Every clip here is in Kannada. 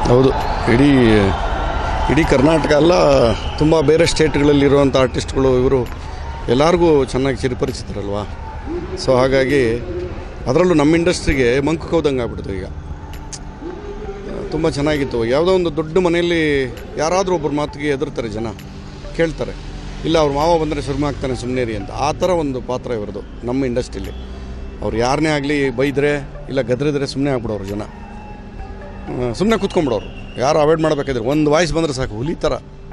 ಹೌದು ಇಡೀ ಇಡೀ ಕರ್ನಾಟಕ ಅಲ್ಲ ತುಂಬ ಬೇರೆ ಸ್ಟೇಟ್ಗಳಲ್ಲಿರುವಂಥ ಆರ್ಟಿಸ್ಟ್ಗಳು ಇವರು ಎಲ್ಲರಿಗೂ ಚೆನ್ನಾಗಿ ಚಿರಪರಿಚಿತರಲ್ವಾ ಸೊ ಹಾಗಾಗಿ ಅದರಲ್ಲೂ ನಮ್ಮ ಇಂಡಸ್ಟ್ರಿಗೆ ಮಂಕು ಕೌದಂಗೆ ಆಗ್ಬಿಡ್ತು ಈಗ ತುಂಬ ಚೆನ್ನಾಗಿತ್ತು ಯಾವುದೋ ಒಂದು ದೊಡ್ಡ ಮನೆಯಲ್ಲಿ ಯಾರಾದರೂ ಒಬ್ಬರ ಮಾತಿಗೆ ಎದುರ್ತಾರೆ ಜನ ಕೇಳ್ತಾರೆ ಇಲ್ಲ ಅವ್ರ ಮಾವ ಬಂದರೆ ಸುರ್ಮ ಆಗ್ತಾನೆ ಸುಮ್ಮನೆ ಅಂತ ಆ ಥರ ಒಂದು ಪಾತ್ರ ಇವ್ರದ್ದು ನಮ್ಮ ಇಂಡಸ್ಟ್ರಿಲಿ ಅವ್ರು ಯಾರನ್ನೇ ಆಗಲಿ ಬೈದರೆ ಇಲ್ಲ ಗದ್ರಿದ್ರೆ ಸುಮ್ಮನೆ ಆಗ್ಬಿಡೋರು ಜನ ಸುಮ್ಮನೆ ಕೂತ್ಕೊಂಡ್ಬಿಡೋರು ಯಾರು ಅವಾಯ್ಡ್ ಮಾಡಬೇಕಾದ್ರೆ ಒಂದು ವಾಯ್ಸ್ ಬಂದರೆ ಸಾಕು ಹುಲಿ ಥರ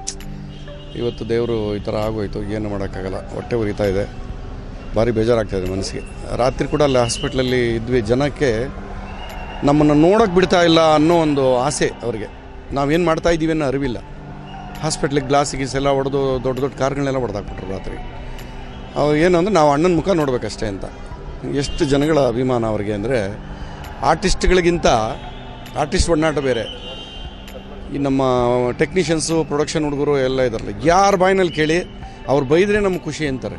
ಇವತ್ತು ದೇವರು ಈ ಥರ ಆಗೋಯ್ತು ಏನು ಮಾಡೋಕ್ಕಾಗಲ್ಲ ಹೊಟ್ಟೆ ಉರಿತಾ ಇದೆ ಭಾರಿ ಬೇಜಾರಾಗ್ತಾ ಇದೆ ಮನಸ್ಸಿಗೆ ರಾತ್ರಿ ಕೂಡ ಅಲ್ಲಿ ಹಾಸ್ಪಿಟ್ಲಲ್ಲಿ ಇದ್ವಿ ಜನಕ್ಕೆ ನಮ್ಮನ್ನು ನೋಡೋಕೆ ಬಿಡ್ತಾ ಇಲ್ಲ ಅನ್ನೋ ಒಂದು ಆಸೆ ಅವರಿಗೆ ನಾವೇನು ಮಾಡ್ತಾ ಇದ್ದೀವಿ ಅನ್ನೋ ಅರಿವಿಲ್ಲ ಹಾಸ್ಪಿಟ್ಲಿಗೆ ಗ್ಲಾಸ್ ಗೀಸ್ ಎಲ್ಲ ಹೊಡೆದು ದೊಡ್ಡ ದೊಡ್ಡ ಕಾರ್ಗಳನ್ನೆಲ್ಲ ಹೊಡೆದಾಕ್ಬಿಟ್ರು ರಾತ್ರಿ ಅವ್ರು ಏನು ಅಂದರೆ ನಾವು ಅಣ್ಣನ ಮುಖ ನೋಡಬೇಕಷ್ಟೇ ಅಂತ ಎಷ್ಟು ಜನಗಳ ಅಭಿಮಾನ ಅವರಿಗೆ ಅಂದರೆ ಆರ್ಟಿಸ್ಟ್ಗಳಿಗಿಂತ ಆರ್ಟಿಸ್ಟ್ ಒಡನಾಟ ಬೇರೆ ಈ ನಮ್ಮ ಟೆಕ್ನಿಷಿಯನ್ಸು ಪ್ರೊಡಕ್ಷನ್ ಹುಡುಗರು ಎಲ್ಲ ಇದಾರಲ್ಲ ಯಾರ ಬಾಯಿನಲ್ಲಿ ಕೇಳಿ ಅವ್ರು ಬೈದರೆ ನಮ್ಗೆ ಖುಷಿ ಅಂತಾರೆ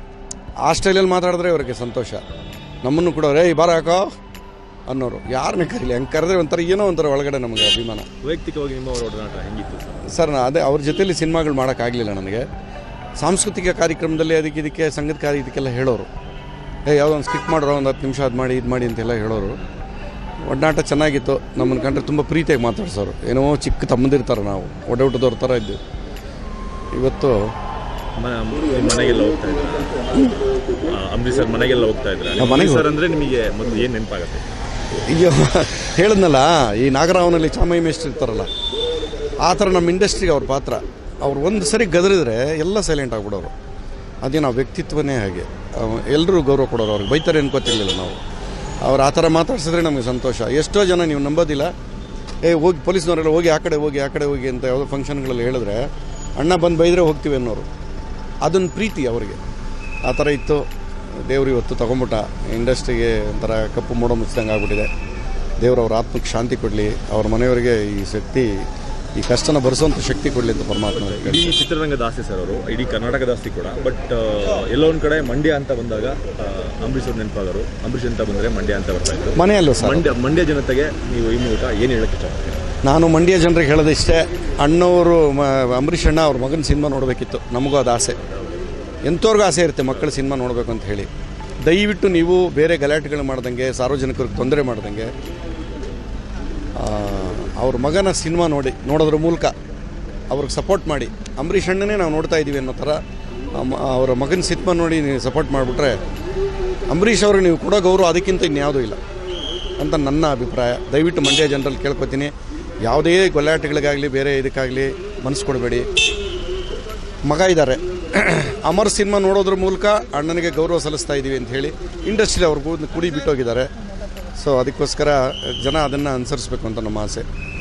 ಆ ಸ್ಟೈಲಲ್ಲಿ ಮಾತಾಡಿದ್ರೆ ಅವ್ರಿಗೆ ಸಂತೋಷ ನಮ್ಮನ್ನು ಕೂಡ ರೇ ಬಾರ ಹಾಕೋ ಅನ್ನೋರು ಯಾರನ್ನ ಕರೀಲಿ ಹಂಗೆ ಕರೆದ್ರೆ ಒಂಥರ ಏನೋ ಒಂಥರ ಒಳಗಡೆ ನಮಗೆ ಅಭಿಮಾನ ವೈಯಕ್ತಿಕವಾಗಿ ನಿಮ್ಮ ಅವರ ಒಡನಾಟ ಹೆಂಗಿತ್ತು ಸರ್ ಸರ್ ನಾ ಅದೇ ಅವ್ರ ಜೊತೆಲಿ ಸಿನಿಮಾಗಳು ಮಾಡೋಕ್ಕಾಗಲಿಲ್ಲ ನನಗೆ ಸಾಂಸ್ಕೃತಿಕ ಕಾರ್ಯಕ್ರಮದಲ್ಲಿ ಅದಕ್ಕೆ ಇದಕ್ಕೆ ಸಂಗೀತ ಕಾರ್ಯ ಇದಕ್ಕೆಲ್ಲ ಹೇಳೋರು ಏ ಯಾವುದೋ ಒಂದು ಸ್ಕಿಟ್ ಮಾಡ್ರೋ ಒಂದು ಹತ್ತು ನಿಮಿಷ ಅದು ಮಾಡಿ ಇದು ಮಾಡಿ ಅಂತೆಲ್ಲ ಹೇಳೋರು ಒಡನಾಟ ಚೆನ್ನಾಗಿತ್ತು ನಮ್ಮನ್ನು ಕಂಡ್ರೆ ತುಂಬ ಪ್ರೀತಿಯಾಗಿ ಮಾತಾಡ್ಸೋರು ಏನೋ ಚಿಕ್ಕ ತಮ್ಮದಿರ್ತಾರೆ ನಾವು ಒಡಹುಟ್ಟದವ್ರ ಥರ ಇದ್ದು ಇವತ್ತು ಮ- ನಿಮ್ಮ ಮನೆಗೆಲ್ಲ ಹೋಗ್ತಾ ಇದ್ರ ಅಂಬರೀಶ್ ಸರ್ ಮನೆಗೆಲ್ಲ ಹೋಗ್ತಾ ಇದ್ರ ಆ, ಮನೆಗೆ ಸರ್ ಅಂದ್ರೆ ನಿಮಗೆ ಮೊದಲು ಏನು ನೆನಪಾಗುತ್ತೆ ಅಯ್ಯೋ ಹೇಳಿದ್ನಲ್ಲ ಈ ನಾಗರಾವನಲ್ಲಿ ಚಾಮಯ್ಯ ಮೇಷ್ಟ್ರು ಇರ್ತಾರಲ್ಲ ಆ ಥರ ನಮ್ಮ ಇಂಡಸ್ಟ್ರಿಗೆ ಅವ್ರ ಪಾತ್ರ ಅವ್ರು ಒಂದು ಸರಿ ಗದರಿದ್ರೆ ಎಲ್ಲ ಸೈಲೆಂಟ್ ಆಗ್ಬಿಡೋರು ಅದೇ ನಾವು ವ್ಯಕ್ತಿತ್ವನೇ ಹಾಗೆ ಎಲ್ಲರೂ ಗೌರವ ಕೊಡೋರು ಅವ್ರಿಗೆ ಬೈತಾರೆ ಅನ್ಕೋತಿರ್ಲಿಲ್ಲ ನಾವು ಅವ್ರು ಆ ಥರ ಮಾತಾಡ್ಸಿದ್ರೆ ನಮಗೆ ಸಂತೋಷ ಎಷ್ಟೋ ಜನ ನೀವು ನಂಬೋದಿಲ್ಲ ಏ ಹೋಗಿ ಪೊಲೀಸ್ನವರೆಲ್ಲ ಹೋಗಿ ಆ ಕಡೆ ಹೋಗಿ ಆ ಕಡೆ ಹೋಗಿ ಅಂತ ಯಾವುದೋ ಫಂಕ್ಷನ್ಗಳಲ್ಲಿ ಹೇಳಿದ್ರೆ ಅಣ್ಣ ಬಂದು ಬೈದರೆ ಹೋಗ್ತೀವಿ ಅನ್ನೋರು ಅದೊಂದು ಪ್ರೀತಿ ಅವರಿಗೆ ಆ ಥರ ಇತ್ತು ದೇವರು ಇವತ್ತು ತಗೊಂಬಿಟ್ಟ ಇಂಡಸ್ಟ್ರಿಗೆ ಒಂಥರ ಕಪ್ಪು ಮೋಡ ಮುಚ್ಚಿದಂಗೆ ಆಗ್ಬಿಟ್ಟಿದೆ ದೇವರು ಅವ್ರ ಆತ್ಮಕ್ಕೆ ಶಾಂತಿ ಕೊಡಲಿ ಅವ್ರ ಮನೆಯವರಿಗೆ ಈ ಶಕ್ತಿ ಈ ಕಷ್ಟನ ಭರಿಸುವಂಥ ಶಕ್ತಿ ಕೊಡಲಿ ಅಂತ ಪರಮಾತ್ಮ ಇಡೀ ಚಿತ್ರರಂಗದ ಆಸ್ತಿ ಸರ್ ಅವರು ಇಡೀ ಕರ್ನಾಟಕದ ಆಸ್ತಿ ಕೂಡ ಬಟ್ ಎಲ್ಲೋ ಒಂದು ಕಡೆ ಮಂಡ್ಯ ಅಂತ ಬಂದಾಗ ಆ, ಅಂಬರೀಶ್ ಅವ್ರು ನೆನಪಾಗರು ಅಂಬರೀಶ್ ಅಂತ ಬಂದರೆ ಮಂಡ್ಯ ಅಂತ ಬರ್ತಾ ಇದ್ರು ಮನೆಯಲ್ಲೂ ಸರ್ ಮಂಡ್ಯ ಮಂಡ್ಯ ಜನತೆಗೆ ನೀವು ಈ ಮೂಲಕ ಏನು ಹೇಳಕ್ಕೆ ಇಷ್ಟಪಡ್ತೀರಾ ನಾನು ಮಂಡ್ಯ ಜನರಿಗೆ ಹೇಳೋದಿಷ್ಟೇ ಅಣ್ಣವರು ಮ ಅಂಬರೀಷ್ ಅಣ್ಣ ಅವ್ರ ಮಗನ ಸಿನಿಮಾ ನೋಡಬೇಕಿತ್ತು ನಮಗೂ ಅದು ಆಸೆ ಎಂಥವ್ರಿಗೂ ಆಸೆ ಇರುತ್ತೆ ಮಕ್ಕಳ ಸಿನಿಮಾ ನೋಡಬೇಕು ಅಂತ ಹೇಳಿ ದಯವಿಟ್ಟು ನೀವು ಬೇರೆ ಗಲಾಟೆಗಳು ಮಾಡ್ದಂಗೆ ಸಾರ್ವಜನಿಕರಿಗೆ ತೊಂದರೆ ಮಾಡ್ದಂಗೆ ಆ, ಅವ್ರ ಮಗನ ಸಿನಿಮಾ ನೋಡಿ ನೋಡೋದ್ರ ಮೂಲಕ ಅವ್ರಿಗೆ ಸಪೋರ್ಟ್ ಮಾಡಿ ಅಂಬರೀಷ್ ಅಣ್ಣನೇ ನಾವು ನೋಡ್ತಾ ಇದ್ದೀವಿ ಅನ್ನೋ ಥರ ಅಮ್ಮ- ಅವರ ಮಗನ ಸಿನಿಮಾ ನೋಡಿ ನೀವು ಸಪೋರ್ಟ್ ಮಾಡಿಬಿಟ್ರೆ ಅಂಬರೀಷ್ ಅವ್ರಿಗೆ ನೀವು ಕೊಡೋ ಗೌರವ ಅದಕ್ಕಿಂತ ಇನ್ಯಾವುದೂ ಇಲ್ಲ ಅಂತ ನನ್ನ ಅಭಿಪ್ರಾಯ ದಯವಿಟ್ಟು ಮಂಡ್ಯ ಜನರಲ್ಲಿ ಕೇಳ್ಕೊತೀನಿ ಯಾವುದೇ ಗಲಾಟೆಗಳಿಗಾಗಲಿ ಬೇರೆ ಇದಕ್ಕಾಗಲಿ ಮನಸ್ಸು ಕೊಡಬೇಡಿ ಮಗ ಇದ್ದಾರೆ ಅಮರ್ ಸಿನಿಮಾ ನೋಡೋದ್ರ ಮೂಲಕ ಅಣ್ಣನಿಗೆ ಗೌರವ ಸಲ್ಲಿಸ್ತಾ ಇದ್ದೀವಿ ಅಂತ ಹೇಳಿ ಇಂಡಸ್ಟ್ರಿ ಅವ್ರಿಗೂ ಕುಡಿ ಬಿಟ್ಟೋಗಿದ್ದಾರೆ ಸೊ ಅದಕ್ಕೋಸ್ಕರ ಜನ ಅದನ್ನು ಅನುಸರಿಸ್ಬೇಕು ಅಂತ ನಮ್ಮ ಆಸೆ